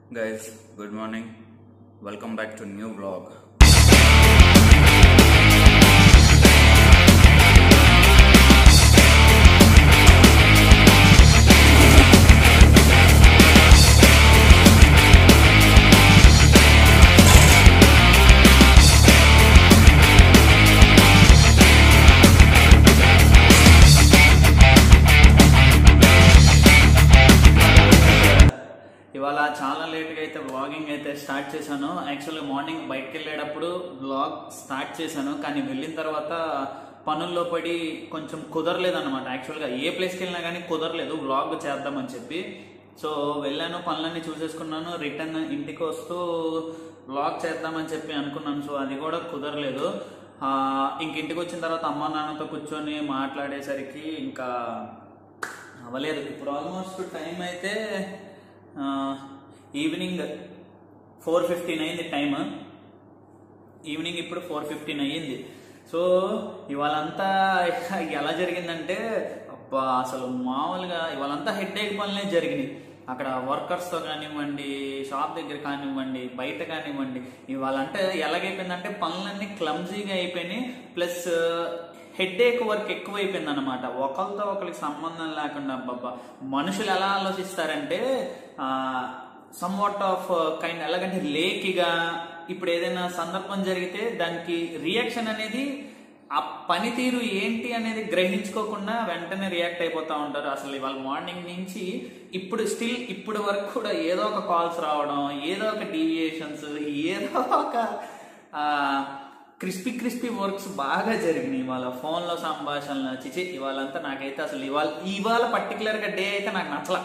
guys good morning welcome back to new vlog ఇవాళ చాలా లేట్గా అయితే వ్లాగింగ్ అయితే స్టార్ట్ చేశాను యాక్చువల్గా మార్నింగ్ బయటకు వెళ్ళేటప్పుడు వ్లాగ్ స్టార్ట్ చేశాను కానీ వెళ్ళిన తర్వాత పనుల్లో పడి కొంచెం కుదరలేదు అనమాట యాక్చువల్గా ఏ ప్లేస్కి వెళ్ళినా కానీ కుదరలేదు వ్లాగ్ చేద్దామని చెప్పి సో వెళ్ళాను పనులన్నీ చూసేసుకున్నాను రిటర్న్ ఇంటికి వస్తూ వ్లాగ్ చేద్దామని చెప్పి అనుకున్నాను సో అది కూడా కుదరలేదు ఆ, ఇంక ఇంటికి వచ్చిన తర్వాత అమ్మ నాన్నతో కూర్చొని మాట్లాడేసరికి ఇంకా అవ్వలేదు ఇప్పుడు ఆల్మోస్ట్ టైం అయితే ఆ, ఈవినింగ్ ఫోర్ ఫిఫ్టీన్ అయింది టైం ఈవినింగ్ ఇప్పుడు ఫోర్ ఫిఫ్టీన్ అయ్యింది సో ఇవాళంతా ఎలా జరిగిందంటే అబ్బా అసలు మామూలుగా ఇవాళంతా హెడ్ ఏక్ పనులే జరిగినాయి అక్కడ వర్కర్స్తో కానివ్వండి షాప్ దగ్గర కానివ్వండి బయట కానివ్వండి ఇవాళ అంటే ఎలాగైపోయిందంటే పనులన్నీ క్లమ్జీగా అయిపోయినాయి ప్లస్ హెడ్ ఏక్ వర్క్ ఎక్కువ అయిపోయింది అనమాట ఒకరితో ఒకరికి సంబంధం లేకుండా అబ్బబ్బా మనుషులు ఎలా ఆలోచిస్తారంటే సమ్ వాట్ ఆఫ్ కైండ్ ఎలాగంటే లేకిగా ఇప్పుడు ఏదైనా సందర్భం జరిగితే దానికి రియాక్షన్ అనేది ఆ పనితీరు ఏంటి అనేది గ్రహించుకోకుండా వెంటనే రియాక్ట్ అయిపోతా ఉంటారు అసలు ఇవాళ మార్నింగ్ నుంచి ఇప్పుడు స్టిల్ ఇప్పుడు వరకు కూడా ఏదో ఒక కాల్స్ రావడం ఏదో ఒక డీవియేషన్స్ ఏదో ఒక క్రిస్పీ క్రిస్పీ వర్క్స్ బాగా జరిగినాయి ఇవాళ ఫోన్లో సంభాషణలు చిచి ఇవాళంతా నాకైతే అసలు ఇవాళ ఇవాళ పర్టికులర్గా డే అయితే నాకు నచ్చల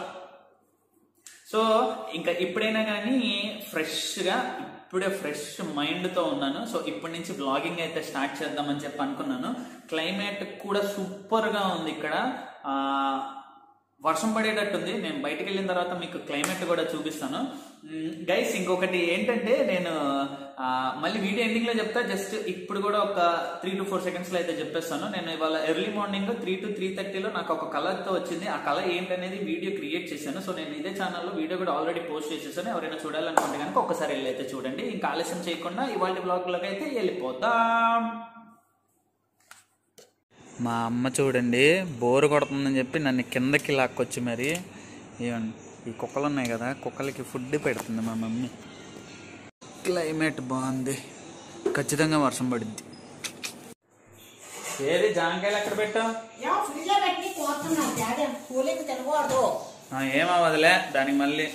సో ఇంకా ఇప్పుడైనా కానీ ఫ్రెష్గా ఇప్పుడే ఫ్రెష్ మైండ్తో ఉన్నాను సో ఇప్పటి నుంచి బ్లాగింగ్ అయితే స్టార్ట్ చేద్దామని చెప్పి అనుకున్నాను క్లైమేట్ కూడా సూపర్గా ఉంది ఇక్కడ ఆ, వర్షం పడేటట్టుంది నేను బయటికి వెళ్ళిన తర్వాత మీకు క్లైమేట్ కూడా చూపిస్తాను గైస్ ఇంకొకటి ఏంటంటే నేను ఆ, మళ్ళీ వీడియో ఎండింగ్ లో చెప్తా జస్ట్ ఇప్పుడు కూడా ఒక త్రీ టు ఫోర్ సెకండ్స్ లో అయితే చెప్పేస్తాను నేను ఇవాళ early morning three to three థర్టీలో నాకు ఒక కలర్తో వచ్చింది ఆ కలర్ ఏంటనేది వీడియో క్రియేట్ చేశాను సో నేను ఇదే ఛానల్లో వీడియో కూడా ఆల్రెడీ పోస్ట్ చేసేసాను ఎవరైనా చూడాలనుకుంటే కనుక ఒకసారి వెళ్ళి అయితే చూడండి ఇంకా ఆలస్యం చేయకుండా ఇవాళ బ్లాగ్లోకి అయితే వెళ్ళిపోతాం మా అమ్మ చూడండి బోరు కొడుతుందని చెప్పి నన్ను కిందకి లాక్కొచ్చి మరి ఇవ్వండి ఈ కుక్కలు ఉన్నాయి కదా కుక్కలకి ఫుడ్ పెడుతుంది మా మమ్మీ క్లైమేట్ బాగుంది ఖచ్చితంగా వర్షం పడుద్ది ఏది జాంకాయలు ఎక్కడ పెట్టావు యా ఫ్రిడ్జ్ లో పెట్టి కోరుతున్నాం డాడీ కూలింగ్ తినకూడదు ఏమవ్వదులే దానికి మళ్ళీ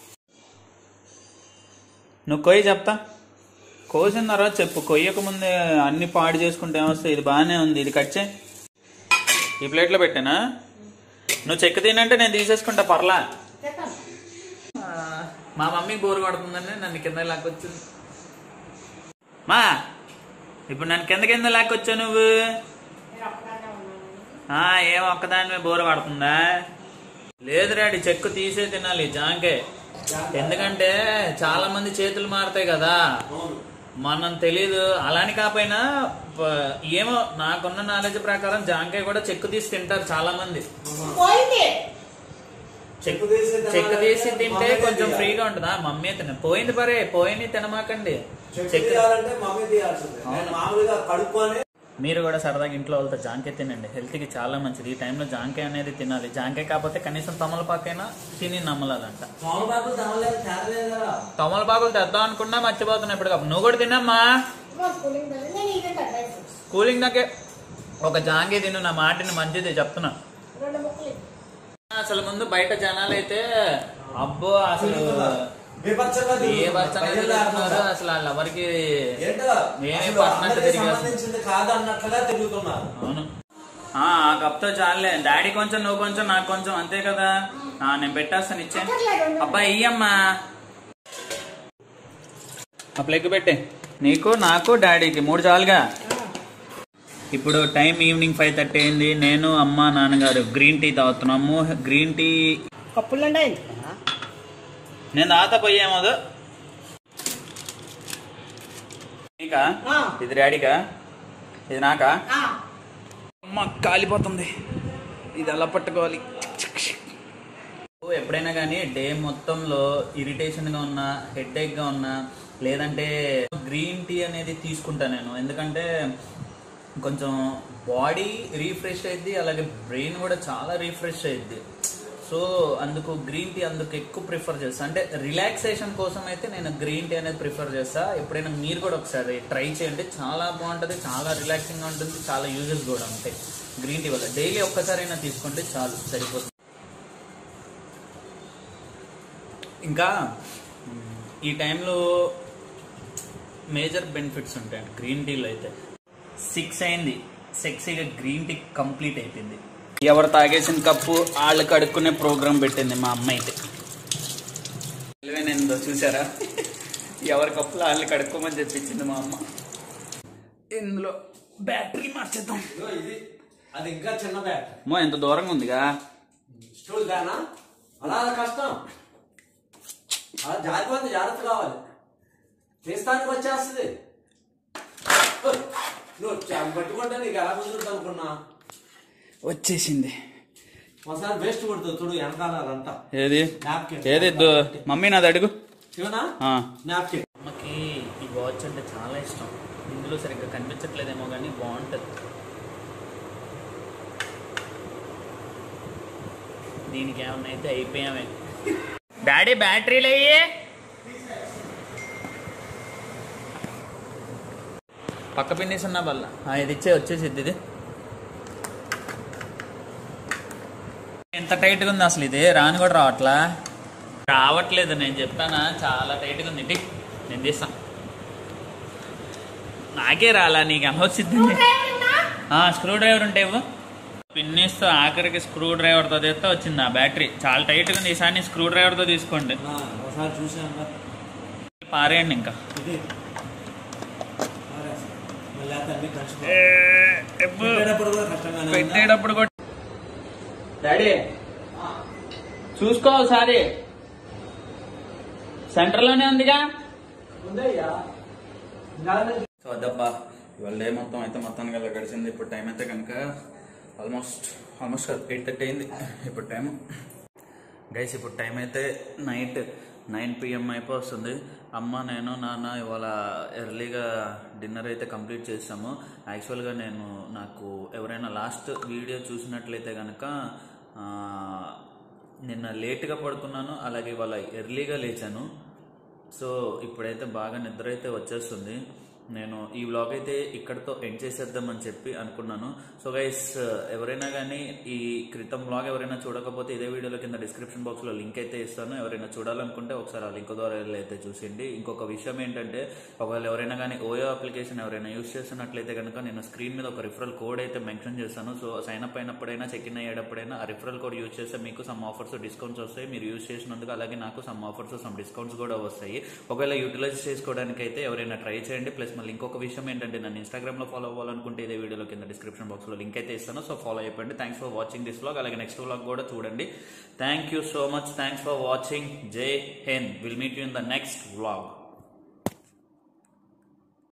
నువ్వు కొయ్యి చెప్తా కోసిన తర్వాత చెప్పు కొయ్యక ముందే అన్ని పాడు చేసుకుంటే ఏమొస్తుంది ఇది బాగానే ఉంది ఇది కట్ చేయి ఈ ప్లేట్లో పెట్టానా నువ్వు చెక్క తినంటే నేను తీసేసుకుంటా పర్లా చెప్పండి ఆ, మా మమ్మీ బోరు కొడుతుందని నన్ను కింద లాక్కొచ్చింది మా ఇప్పుడు నన్ను కింద కింద లాక్కొచ్చావు నువ్వు నేను ఒక్కదాన్నే ఉన్నాను ఆ, ఏం ఒక్కదాని బోరు పడుతుందా లేదు డాడీ చెక్కు తీసే తినాలి జాంకాయ ఎందుకంటే చాలా మంది చేతులు మారుతాయి కదా మనం తెలీదు అలాని కాకపోయినా ప- ఏమో నాకున్న నాలెడ్జ్ ప్రకారం జాంకాయ కూడా చెక్కు తీసి తింటారు చాలా మంది పోయింది చెక్కు చెక్కు తీసి తింటే కొంచెం ఫ్రీగా ఉంటుందా మమ్మీ తిన పోయింది పరే పోయింది తినమాకండి చెట్టు చెక్కు తీయాలంటే మమ్మీ తీయాల్సిందే నేను మామూలుగా కడుక్కొని మీరు కూడా సరదాగా ఇంట్లో వాళ్ళతో జాంకాయ తినండి హెల్త్ కి చాలా మంచిది ఈ టైంలో జాంకాయ అనేది తినాలి జాంకాయ కాకపోతే కనీసం తమలపాకైనా తిని నమ్మలాలంట సోమపాకు తమలేదు తేరలేదు కదా తమలపాకులు తెద్దాం అనుకున్నా మర్చిపోతున్నా ఇప్పుడు నువ్వు కూడా తినమ్మా కూలింగ్ తెలియదు నేను ఇదే అడ్వైస్ కూలింగ్ నాకే ఒక జాంకాయ తిను నా మాటిని మంచిది చెప్తున్నా రెండు ముక్కలు ఇవ్వు. అసలు ముందు బయట జనాలు అయితే అబ్బో అసలు బీభత్సంగా ఏ తిరుగుతున్నారు. బచ్చ అనేది ప్రజలు తిరుగుతున్నారు లేకుండా. అసలు వాళ్ళు ఎవరికి ఏంటో మేమే అసలు పర్సనల్ అందరికీ తిరిగేస్తున్నాం. సంబంధించింది కాదు అన్నట్లుగా తిరుగుతున్నారు అవును ఆ ఆ కప్తో చాలే డాడీ కొంచెం నువ్వు కొంచెం నాకు కొంచెం అంతే కదా ఆ, నేను పెట్టేస్తాను ఇచ్చే అక్కర్లేదు. అబ్బా ఇయ్యమ్మా ఆ ప్లగ్ పెట్టే నీకు నాకు డాడీకి మూడు చాలుగా ఇప్పుడు టైం ఈవినింగ్ ఫైవ్ థర్టీ అయింది నేను అమ్మ నాన్నగారు గ్రీన్ టీ తాగుతున్నాము గ్రీన్ టీ కప్పులు ఉండాయి నేను తాత పోయేమోదు నీకా ఆ. ఇది డాడీకా ఇది నాకా ఆ, అమ్మ కాలిపోతుంది ఇది ఎలా పట్టుకోవాలి ఎప్పుడైనా కానీ డే మొత్తంలో ఇరిటేషన్ గా ఉన్నా హెడ్ గా ఉన్నా లేదంటే గ్రీన్ టీ అనేది తీసుకుంటా నేను ఎందుకంటే కొంచెం బాడీ రీఫ్రెష్ అయింది అలాగే బ్రెయిన్ కూడా చాలా రీఫ్రెష్ అయింది సో అందుకు గ్రీన్ టీ అందుకు ఎక్కువ ప్రిఫర్ చేస్తా అంటే రిలాక్సేషన్ కోసం అయితే నేను గ్రీన్ టీ అనేది ప్రిఫర్ చేస్తా ఎప్పుడైనా మీరు కూడా ఒకసారి ట్రై చేయండి చాలా బాగుంటుంది చాలా రిలాక్సింగ్ గా ఉంటుంది చాలా యూజెస్ కూడా ఉంటాయి గ్రీన్ టీ వల్ల డైలీ ఒక్కసారైనా తీసుకుంటే చాలు సరిపోతుంది ఇంకా మ్, ఈ టైంలో మేజర్ బెనిఫిట్స్ ఉంటాయి గ్రీన్ టీలో అయితే సిక్స్ అయింది సెక్సీగా గ్రీన్ టీ కంప్లీట్ అయిపోయింది ఎవరు తాగేసిన కప్పు వాళ్ళు కడుక్కునే ప్రోగ్రామ్ పెట్టింది మా అమ్మ అయితే తెలివైనందో చూసారా ఎవరి కప్పులు వాళ్ళు కడుక్కోమని చెప్పించింది మా అమ్మ ఇందులో బ్యాటరీ మార్చేద్దాం ఇదిగో ఇది అది ఇంకా చిన్న బ్యాట్ అమ్మో ఎంత దూరంగా ఉందిగా స్టూల్ దానా అలా కష్టం అలా జారిపోతే జాగ్రత్త కావాలి తీస్తానికి వచ్చేస్తుంది ఓయ్, నువ్వు చా- పట్టుకుంటే నీకు ఎలా కుదురుతుంది అనుకున్నా వచ్చేసింది ఒకసారి వేస్ట్ కొడుతుంది చూడు వెనకాలంట ఏది Napkin. ఏది దో- మమ్మీ నాది అడుగు ఇవనా ఆ. నాప్కిన్ అమ్మకి ఈ వాచ్ అంటే చాలా ఇష్టం ఇందులో సరిగ్గా కనిపించట్లేదేమో కానీ బాగుంటుంది దీనికి ఏమన్నా అయితే అయిపోయామే డాడీ బ్యాటరీలు అయ్యే పక్క పిన్నేసి ఉన్నా వల్ల ఇది ఇచ్చే వచ్చేసిద్ది ఇది ఎంత టైట్గా ఉంది అసలు ఇది రాని కూడా రావట్లా రావట్లేదు నేను చెప్పానా చాలా టైట్గా ఉంది ఇటీ నేను తీస్తా నాకే రాలా నీకు ఎలా వచ్చింది స్క్రూ డ్రైవర్ ఉంటే ఇవ్వు పిన్నిస్తూ ఆఖరికి స్క్రూ డ్రైవర్తో తెస్తే వచ్చింది ఆ బ్యాటరీ చాలా టైట్గా ఉంది ఈసారి స్క్రూ డ్రైవర్తో తీసుకోండి ఒకసారి చూసాను పారేయండి ఇంకా ఇది మళ్ళీ తల్లి కష్టం ఏ, ఎప్పు. పెట్టేటప్పుడు కూడా కష్టంగానే ఉందా? పెట్టేటప్పుడు కూడా డాడీ చూసుకో ఒకసారి సెంటర్లోనే ఉందిగా ఉందయ్యా సో అదబ్బా ఇవాళ డే మొత్తం అయితే మొత్తానికి అలా గడిచింది ఇప్పుడు టైం అయితే కనుక ఆల్మోస్ట్ ఆల్మోస్ట్ ఎయిట్ థర్టీ అయింది ఇప్పుడు టైం గైస్ ఇప్పుడు టైం అయితే నైట్ నైన్ పిఎం అయిపోతుంది అమ్మ నేను నాన్న ఇవాళ ఎర్లీగా డిన్నర్ అయితే కంప్లీట్ చేసాము యాక్చువల్గా నేను నాకు ఎవరైనా లాస్ట్ వీడియో చూసినట్లయితే కనుక ఆ, నిన్న లేట్గా పడుకున్నాను అలాగే ఇవాళ ఎర్లీగా లేచాను సో ఇప్పుడైతే బాగా నిద్ర అయితే వచ్చేస్తుంది నేను ఈ వ్లాగ్ అయితే ఇక్కడతో ఎండ్ చేసేద్దామని చెప్పి అనుకున్నాను సో గైస్ ఎవరైనా కానీ ఈ క్రితం వ్లాగ్ ఎవరైనా చూడకపోతే ఇదే వీడియోలో కింద డిస్క్రిప్షన్ బాక్స్లో లింక్ అయితే ఇస్తాను ఎవరైనా చూడాలనుకుంటే ఒకసారి ఆ లింక్ ద్వారా వెళ్ళి అయితే చూసిండి ఇంకొక విషయం ఏంటంటే ఒకవేళ ఎవరైనా కానీ ఓయో అప్లికేషన్ ఎవరైనా యూస్ చేస్తున్నట్లయితే కనుక నేను స్క్రీన్ మీద ఒక రిఫరల్ కోడ్ అయితే మెన్షన్ చేస్తాను సో సైన్ అప్ అయినప్పుడైనా చెక్ ఇన్ అయ్యేటప్పుడైనా ఆ రిఫరల్ కోడ్ యూస్ చేస్తే మీకు సమ్ ఆఫర్స్ డిస్కౌంట్స్ వస్తాయి మీరు యూస్ చేసినందుకు అలాగే నాకు సమ్ ఆఫర్స్ సమ్ డిస్కౌంట్స్ కూడా వస్తాయి ఒకవేళ యూటిలైజ్ చేసుకోవడానికి అయితే ఎవరైనా ట్రై చేయండి ప్లస్ మళ్ళీ ఇంకొక విషయం ఏంటంటే నన్ను ఇన్స్టాగ్రామ్ లో ఫాలో అవ్వాలనుకుంటే ఇదే వీడియోలో కింద డిస్క్రిప్షన్ బాక్స్ లో లింక్ అయితే ఇస్తాను సో ఫాలో అయిపోండి thanks for watching this vlog అలాగే నెక్స్ట్ వ్లాగ్ కూడా చూడండి thank you so much thanks for watching జై హింద్ will meet you in the next vlog